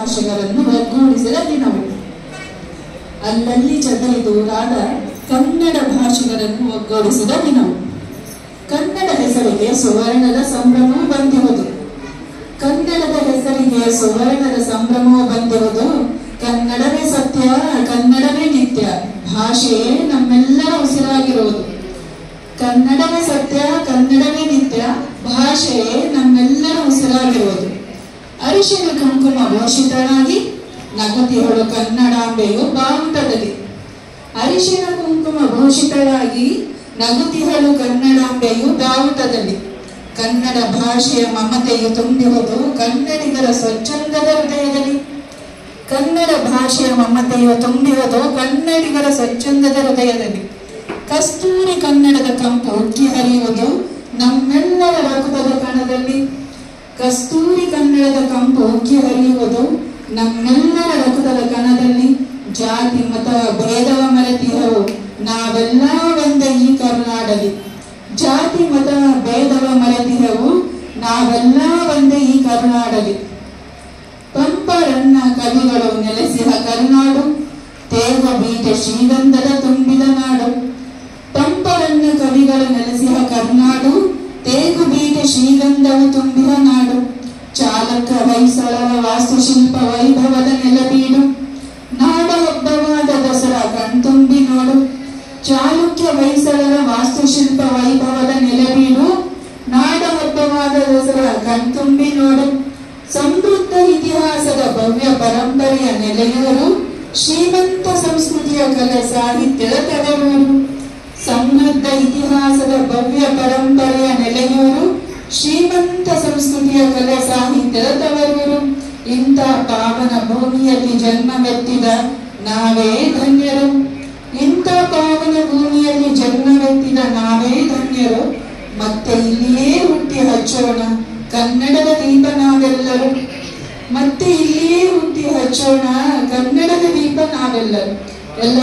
ಭಾಷೆಗಳನ್ನು ಒಗ್ಗೂಡಿಸಿದ ದಿನವು ಅಲ್ಲಲ್ಲಿ ಚದರಿದೂರಾದ ಕನ್ನಡ ಭಾಷೆಗಳನ್ನು ಒಗ್ಗೂಡಿಸಿದ ದಿನವು ಕನ್ನಡ ಹೆಸರಿಗೆ ಸುವರ್ಣದ ಸಂಭ್ರಮವು ಬಂದಿರುವುದು ಕನ್ನಡದ ಹೆಸರಿಗೆ ಸುವರ್ಣದ ಸಂಭ್ರಮವು ಬಂದಿರುವುದು ಕನ್ನಡವೇ ಸತ್ಯ ಕನ್ನಡವೇ ನಿತ್ಯ ಭಾಷೆಯೇ ನಮ್ಮೆಲ್ಲರ ಉಸಿರಾಗಿರುವುದು ಕನ್ನಡವೇ ಸತ್ಯ ಕನ್ನಡವೇ ನಿತ್ಯ ಭಾಷೆಯೇ ನಮ್ಮೆಲ್ಲರ ಉಸಿರಾಗಿರುವುದು ಅರಿಶಿನ ಕುಂಕುಮ ಭೂಷಿತರಾಗಿ ನಗತಿಹಳು ಕನ್ನಡಾಂಬೆಯು ಬಾವುಟದಲ್ಲಿ ಅರಿಶಿನ ಕುಂಕುಮ ಭೂಷಿತರಾಗಿ ನಗುತಿಹಳು ಕನ್ನಡಾಂಬೆಯು ಬಾವುಟದಲ್ಲಿ ಕನ್ನಡ ಭಾಷೆಯ ಮಮತೆಯು ತುಂಬಿರುವುದು ಕನ್ನಡಿಗರ ಸ್ವಚ್ಛಂದದ ಹೃದಯದಲ್ಲಿ ಕನ್ನಡ ಭಾಷೆಯ ಮಮತೆಯು ತುಂಬಿರುವುದು ಕನ್ನಡಿಗರ ಸ್ವಚ್ಛಂದದ ಹೃದಯದಲ್ಲಿ ಕಸ್ತೂರಿ ಕನ್ನಡದ ಕಂಪು ಉಕ್ಕಿ ಹರಿಯುವುದು ನಮ್ಮೆಲ್ಲರ ರಕ್ತದ ಕಣದಲ್ಲಿ ಕಸ್ತೂರಿ ಕನ್ನಡದ ಕಂಪು ಉಕ್ಕಿ ಹರಿಯುವುದು ನಮ್ಮೆಲ್ಲರ ರಕ್ತದ ಕಣದಲ್ಲಿ ಜಾತಿ ಮತ ಭೇದವ ಮರೆತಿಹವು ನಾವೆಲ್ಲ ಒಂದೇ ಈ ಕರುನಾಡಲಿ ಜಾತಿ ಮತ ಭೇದವ ಮರೆತಿಹವು ನಾವೆಲ್ಲ ಒಂದೇ ಈ ಕರುನಾಡಲಿ ಪಂಪರನ್ನ ಕವಿಗಳು ನೆಲೆಸಿದ ಕರುನಾಡು ತೇಗ ಬೀಜ ಶ್ರೀಗಂಧದ ತುಂಬಿದ ನಾಡು ಪಂಪರನ್ನ ಕವಿಗಳು ನೆಲೆಸಿದ ಕರುನಾಡು ತೇಗು ಬೀಜ ಶ್ರೀಗಂಧವು ತುಂಬಿದ ನಾಡು ಚಾಲಕ ಹೊಯ್ಸಳರ ವಾಸ್ತುಶಿಲ್ಪ ವೈಭವದ ನೆಲಬೀಡು ನಾಡ ಹಬ್ಬವಾದ ದಸರಾ ಕಣ್ತುಂಬಿ ನೋಡು ಚಾಲುಕ್ಯ ಹೊಯ್ಸಳರ ವಾಸ್ತುಶಿಲ್ಪ ವೈಭವದ ನೆಲಬೀಡು ನಾಡ ಹಬ್ಬವಾದ ದಸರಾ ಕಣ್ತುಂಬಿ ನೋಡು ಸಮೃದ್ಧ ಇತಿಹಾಸದ ಭವ್ಯ ಪರಂಪರೆಯ ನೆಲೆಯೂರು ಶ್ರೀಮಂತ ಸಂಸ್ಕೃತಿಯ ಕಲೆ ಸಾಹಿತ್ಯದ ತವರೂರು ಸಮೃದ್ಧ ಇತಿಹಾಸದ ಭವ್ಯ ಪರಂಪರೆಯ ನೆಲೆಯೂರು ಶ್ರೀಮಂತ ಸಂಸ್ಕೃತಿಯ ಕಲೆ ಸಾಹಿತ್ಯದ ತವರೂರು ಇಂಥ ಪಾವನ ಭೂಮಿಯಲ್ಲಿ ಜನ್ಮವೆತ್ತಿದ ನಾವೇ ಧನ್ಯರು ಇಂಥ ಪಾವನ ಭೂಮಿಯಲ್ಲಿ ಜನ್ಮವೆತ್ತಿದ ನಾವೇ ಧನ್ಯರು ಮತ್ತೆ ಇಲ್ಲಿಯೇ ಹುಟ್ಟಿ ಹಚ್ಚೋಣ ಕನ್ನಡದ ದೀಪ ನಾವೆಲ್ಲರೂ ಮತ್ತೆ ಇಲ್ಲಿಯೇ ಹುಟ್ಟಿ ಹಚ್ಚೋಣ ಕನ್ನಡದ ದೀಪ ನಾವೆಲ್ಲರೂ ಎಲ್ಲ